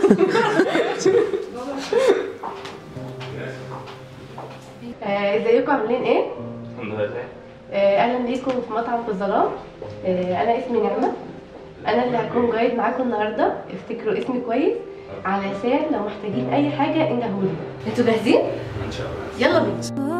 آه، ازيكم عاملين ايه؟ الحمد لله آه، اهلا بيكم في مطعم في الظلام آه، انا اسمي نعمه انا اللي هكون جايد معاكم النهارده افتكروا اسمي كويس علشان لو محتاجين اي حاجه انجهولي انتوا جاهزين؟ ان شاء الله يلا بينا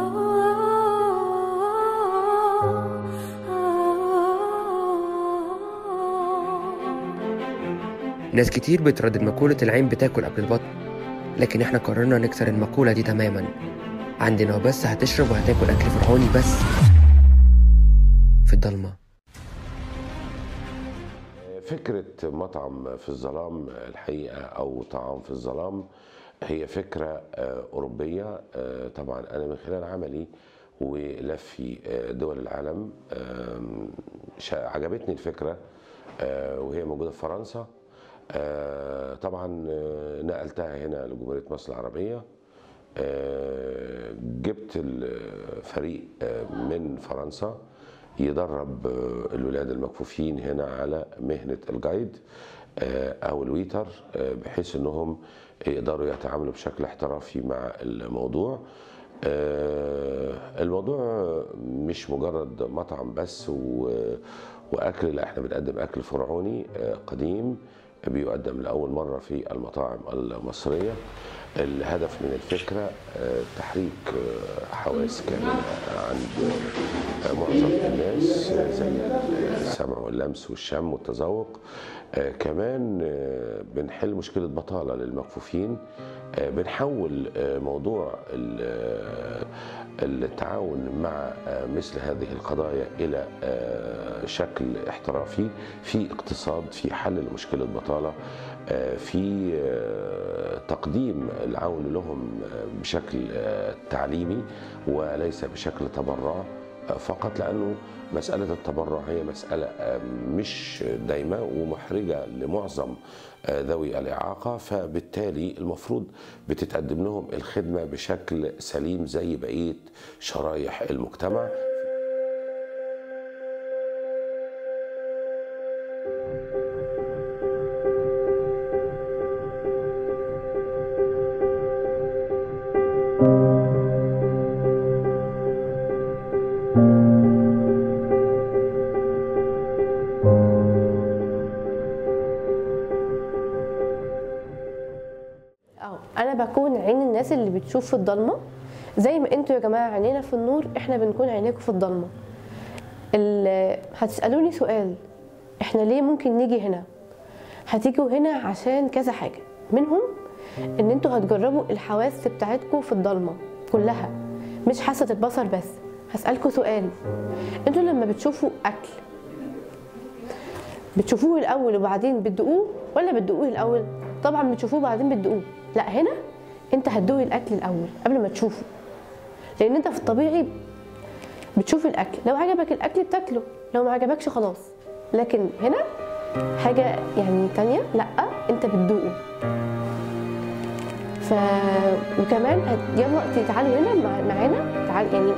ناس كتير بتردد مقولة العين بتاكل قبل البطن لكن احنا قررنا نكسر المقولة دي تماما عندنا وبس هتشرب وهتاكل أكل فرعوني بس في الضلمة فكرة مطعم في الظلام الحقيقة أو طعام في الظلام هي فكرة آه، أوروبية آه، طبعا أنا من خلال عملي ولفي آه، دول العالم آم، شا- عجبتني الفكرة آه، وهي موجودة في فرنسا آه، طبعا آه، نقلتها هنا لجمهورية مصر العربية آه، جبت الفريق آه، من فرنسا يدرب آه، الولاد المكفوفين هنا على مهنة الجايد آه، أو الويتر آه، بحيث أنهم يقدروا يتعاملوا بشكل احترافي مع الموضوع آه، الموضوع مش مجرد مطعم بس و- واكل لا احنا بنقدم اكل فرعوني آه، قديم بيقدم لاول مره في المطاعم المصريه الهدف من الفكره آه، تحريك آه، حواس كامله عند آه، معظم الناس آه، زي السمع واللمس والشم والتذوق آه، كمان آه، بنحل مشكله بطاله للمكفوفين آه، بنحول آه، موضوع ال- آه، التعاون مع آه، مثل هذه القضايا الى آه، شكل احترافي في اقتصاد في حل لمشكله بطاله آه، في آه، تقديم العون لهم آه، بشكل آه، تعليمي وليس بشكل تبرع آه، فقط لانه مساله التبرع هي مساله آه، مش دايمه ومحرجه لمعظم آه، ذوي الاعاقه فبالتالي المفروض بتتقدم لهم الخدمه بشكل سليم زي بقيه شرايح المجتمع اه انا بكون عين الناس اللي بتشوف في الضلمه زي ما انتوا يا جماعه عينينا في النور احنا بنكون عينيكم في الضلمه ال- هتسالوني سؤال احنا ليه ممكن نيجي هنا هتيجوا هنا عشان كذا حاجه منهم ان انتوا هتجربوا الحواس بتاعتكم في الضلمه كلها مش حاسه البصر بس هسالكوا سؤال انتوا لما بتشوفوا اكل بتشوفوه الاول وبعدين بتدوقوه ولا بتدوقوه الاول طبعا بتشوفوه وبعدين بتدوقوه لا هنا انت هتدوق الاكل الاول قبل ما تشوفه لان انت في الطبيعي بتشوف الاكل لو عجبك الاكل بتاكله لو ما عجبكش خلاص لكن هنا حاجه يعني تانية لا انت بتدوقه ف وكمان هت... يلا تعالوا هنا مع... معانا تعال يعني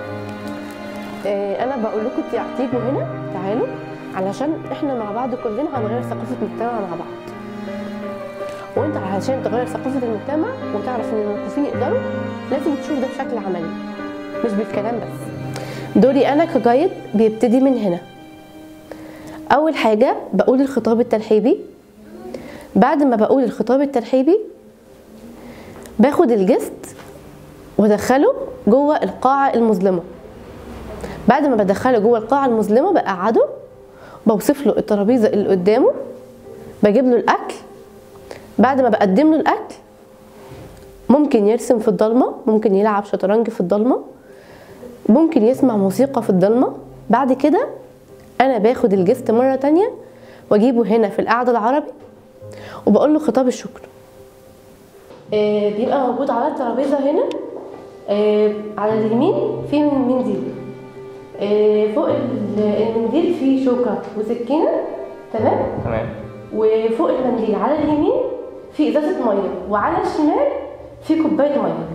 آه، انا بقول لكم تع- تيجوا هنا تعالوا علشان احنا مع بعض كلنا هنغير ثقافه المجتمع مع بعض وانت علشان تغير ثقافه المجتمع وتعرف ان الموقفين يقدروا لازم تشوف ده بشكل عملي مش بالكلام بس دوري انا كجايد بيبتدي من هنا اول حاجه بقول الخطاب الترحيبي بعد ما بقول الخطاب الترحيبي باخد الجست وادخله جوه القاعه المظلمه بعد ما بدخله جوه القاعه المظلمه بقعده بوصف له الترابيزه اللي قدامه بجيب له الاكل بعد ما بقدم له الاكل ممكن يرسم في الضلمه ممكن يلعب شطرنج في الضلمه ممكن يسمع موسيقى في الضلمه بعد كده انا باخد الجست مره تانية واجيبه هنا في القعده العربي وبقول له خطاب الشكر آه، بيبقى موجود على الترابيزه هنا آه، على اليمين في منديل آه، فوق ال- المنديل في شوكه وسكينه تمام تمام وفوق المنديل على اليمين في ازازه ميه وعلى الشمال في كوبايه ميه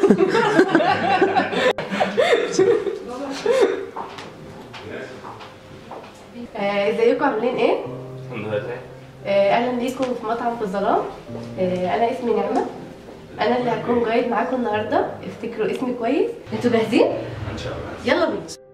آه، ازيكم عاملين ايه؟ الحمد لله آه، اهلا بيكم في مطعم في الظلام آه، انا اسمي نعمه انا اللي هكون جايد معاكم النهارده افتكروا اسمي كويس انتوا جاهزين ان شاء الله يلا بينا